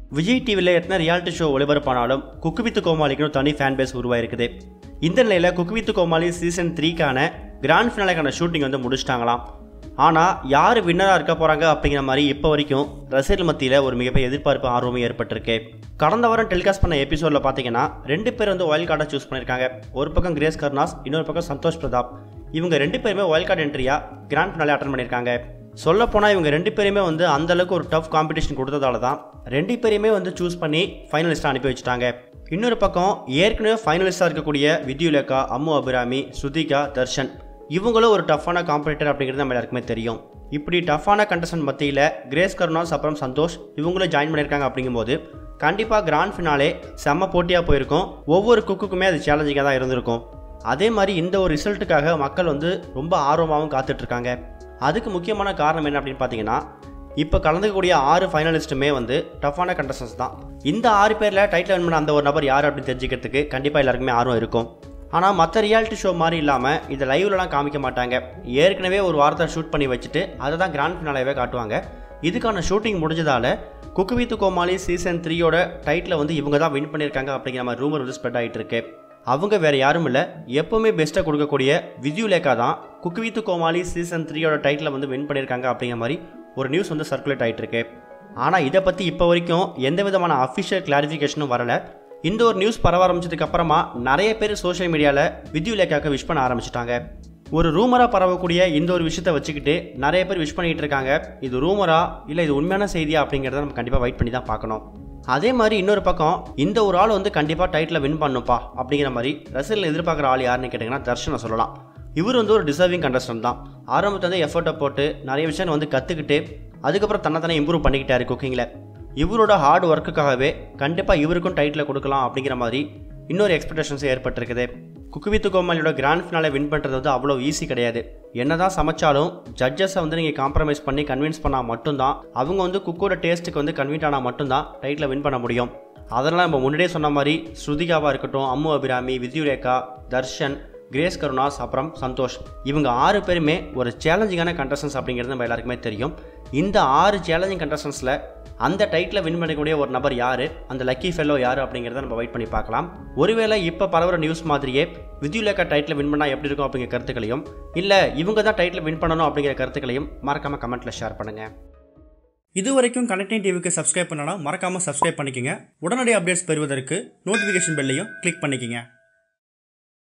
விஜய் டிவியில் எத்தனை reality show ஒளிபரப்பானாலும் குக்கு வித்து கோமாளிக்குன்னு தனி ஃபேன் பேஸ் உருவாயிருக்குது இந்த நிலையில் குக்கு வித்து கோமாளி சீசன் த்ரீக்கான கிராண்ட் ஃபினாலேக்கான ஷூட்டிங் வந்து முடிச்சிட்டாங்களாம் ஆனால் யார் வின்னராக இருக்க போகிறாங்க அப்படிங்கிற மாதிரி இப்போ வரைக்கும் ரசிகர்கள் மத்தியில் ஒரு மிகப்பெரிய எதிர்பார்ப்பு ஆர்வமும் ஏற்பட்டிருக்கு கடந்த வாரம் டெலிகாஸ்ட் பண்ண எபிசோடில் பார்த்தீங்கன்னா ரெண்டு பேர் வந்து ஒயில் கார்டை சூஸ் பண்ணியிருக்காங்க ஒரு பக்கம் கிரேஸ் கர்னாஸ் இன்னொரு பக்கம் சந்தோஷ் பிரதாப் இவங்க ரெண்டு பேருமே ஒயில் கார்டு என்ட்ரியாக கிராண்ட் ஃபினாலே அட்டன் பண்ணியிருக்காங்க சொல்லப்போனால் இவங்க ரெண்டு பேருமே வந்து அந்த அளவுக்கு ஒரு டஃப் காம்படிஷன் கொடுத்ததால தான் ரெண்டு பேரையுமே வந்து சூஸ் பண்ணி ஃபைனலிஸ்ட்டாக அனுப்பி வச்சுட்டாங்க இன்னொரு பக்கம் ஏற்கனவே ஃபைனலிஸ்டாக இருக்கக்கூடிய வித்யுலேகா அம்மு அபிராமி ஸ்ருதிகா தர்ஷன் இவங்களும் ஒரு டஃப்பான காம்படிட்டர் அப்படிங்கிறது நம்ம எல்லாருக்குமே தெரியும் இப்படி டஃப்பான கண்டஸ்டன் மத்தியில் கிரேஸ் கருணாஸ் அப்புறம் சந்தோஷ் இவங்களும் ஜாயின் பண்ணியிருக்காங்க அப்படிங்கும்போது கண்டிப்பாக கிராண்ட் ஃபினாலே செம்ம போட்டியாக போயிருக்கும் ஒவ்வொரு குக்குக்குமே அது சேலஞ்சிங்காக தான் இருந்திருக்கும் அதே மாதிரி இந்த ஒரு ரிசல்ட்டுக்காக மக்கள் வந்து ரொம்ப ஆர்வமாகவும் காத்துட்ருக்காங்க அதுக்கு முக்கியமான காரணம் என்ன அப்படின்னு பார்த்தீங்கன்னா இப்போ கலந்துக்கக்கூடிய ஆறு ஃபைனலிஸ்ட்டுமே வந்து டஃப்பான கண்டஸ்டன்ஸ் தான் இந்த ஆறு பேரில் டைட்டில் வின் பண்ண அந்த ஒரு நபர் யார் அப்படின்னு தெரிஞ்சுக்கிறதுக்கு கண்டிப்பாக எல்லாருக்குமே ஆர்வம் இருக்கும் ஆனால் மற்ற ரியாலிட்டி ஷோ மாதிரி இல்லாமல் இதை லைவ்லலாம் காமிக்க மாட்டாங்க ஏற்கனவே ஒரு வாரத்தை ஷூட் பண்ணி வச்சுட்டு அதை தான் கிராண்ட் ஃபினாலேவே காட்டுவாங்க இதுக்கான ஷூட்டிங் முடிஞ்சதால குக்கு வித்து கோமாளி சீசன் த்ரீயோட டைட்டில் வந்து இவங்க தான் வின் பண்ணியிருக்காங்க அப்படிங்கிற மாதிரி ரூமர் வந்து ஸ்ப்ரெட் ஆகிட்டு இருக்கு அவங்க வேற யாரும் இல்லை எப்பவுமே பெஸ்ட்டாக கொடுக்கக்கூடிய வித்யுலேகா தான் குக்கு வித்து கோமாளி சீசன் த்ரீயோட டைட்டில் வந்து வின் பண்ணியிருக்காங்க அப்படிங்கிற மாதிரி ஒரு நியூஸ் வந்து சர்க்குலேட் ஆகிட்டு இருக்கு ஆனால் இதை பற்றி இப்போ வரைக்கும் எந்த விதமான அஃபிஷியல் கிளாரிஃபிகேஷனும் வரலை இந்த ஒரு நியூஸ் பரவ ஆரம்பிச்சதுக்கு அப்புறமா நிறைய பேர் சோஷியல் மீடியாவில் வித்யுலேகாக்கு விஷ் பண்ண ஆரம்பிச்சிட்டாங்க ஒரு ரூமராக பரவக்கூடிய இந்த ஒரு விஷயத்தை வச்சுக்கிட்டு நிறைய பேர் விஷ் பண்ணிட்டு இருக்காங்க இது ரூமரா இல்லை இது உண்மையான செய்தியா அப்படிங்கிறத நம்ம கண்டிப்பாக வெயிட் பண்ணி தான் பார்க்கணும் அதே மாதிரி இன்னொரு பக்கம் இந்த ஒரு ஆள் வந்து கண்டிப்பாக டைட்டில் வின் பண்ணுப்பா அப்படிங்கிற மாதிரி ரசிகர்கள் எதிர்பார்க்குற ஆள் யாருன்னு கேட்டிங்கன்னா தர்ஷனை சொல்லலாம் இவர் வந்து ஒரு டிசர்விங் கண்டஸ்டன்ட் தான் ஆரம்பத்தில் வந்து எஃபர்ட்டை போட்டு நிறைய விஷயம் வந்து கற்றுக்கிட்டு அதுக்கப்புறம் தன்னை தானே இம்ப்ரூவ் பண்ணிக்கிட்டாரு குக்கிங்கில் இவரோட ஹார்ட் ஒர்க்குக்காகவே கண்டிப்பாக இவருக்கும் டைட்டில் கொடுக்கலாம் அப்படிங்கிற மாதிரி இன்னொரு எக்ஸ்பெக்டேஷன்ஸ் ஏற்பட்டிருக்குது குக்கு வித்து கோமாளியோட கிராண்ட் ஃபினாலே வின் பண்ணுறது வந்து அவ்வளோ ஈஸி கிடையாது என்னதான் சமைச்சாலும் ஜட்ஜஸை வந்து நீங்கள் காம்ப்ரமைஸ் பண்ணி கன்வின்ஸ் பண்ணால் மட்டும்தான் அவங்க வந்து குக்கோட டேஸ்ட்டுக்கு வந்து கன்வீட் ஆனால் மட்டும்தான் டைட்டில் வின் பண்ண முடியும் அதெல்லாம் நம்ம முன்னாடியே சொன்ன மாதிரி ஸ்ருதிகாவாக இருக்கட்டும் அம்மு அபிராமி வித்யுரேகா தர்ஷன் கிரேஸ் கருணாஸ் அப்புறம் சந்தோஷ் இவங்க ஆறு பேருமே ஒரு சேலஞ்சிங்கான கண்டஸ்டன்ஸ் அப்படிங்கிறது நம்ம எல்லாருக்குமே தெரியும் இந்த ஆறு சேலஞ்சிங் கண்டஸ்டன்ஸில் அந்த டைட்டில் வின் பண்ணக்கூடிய ஒரு நபர் யார் அந்த லக்கி ஃபெல்லோ யார் அப்படிங்கிறத நம்ம வெயிட் பண்ணி பார்க்கலாம் ஒருவேளை இப்போ பரவுற நியூஸ் மாதிரியே வித்யுலேகா டைட்டில் வின் பண்ணால் எப்படி இருக்கும் அப்படிங்கிற கருத்துக்களையும் இல்லை இவங்க தான் டைட்டில் வின் பண்ணணும் அப்படிங்கிற கருத்துக்களையும் மறக்காமல் கமெண்ட்டில் ஷேர் பண்ணுங்கள் இது வரைக்கும் கனெக்டிங் டிவிக்கு சப்ஸ்கிரைப் பண்ணனா மறக்காமல் சப்ஸ்கிரைப் பண்ணிக்கங்க உடனடி அப்டேட்ஸ் பெறுவதற்கு நோட்டிஃபிகேஷன் பெல்லையும் கிளிக் பண்ணிக்கங்க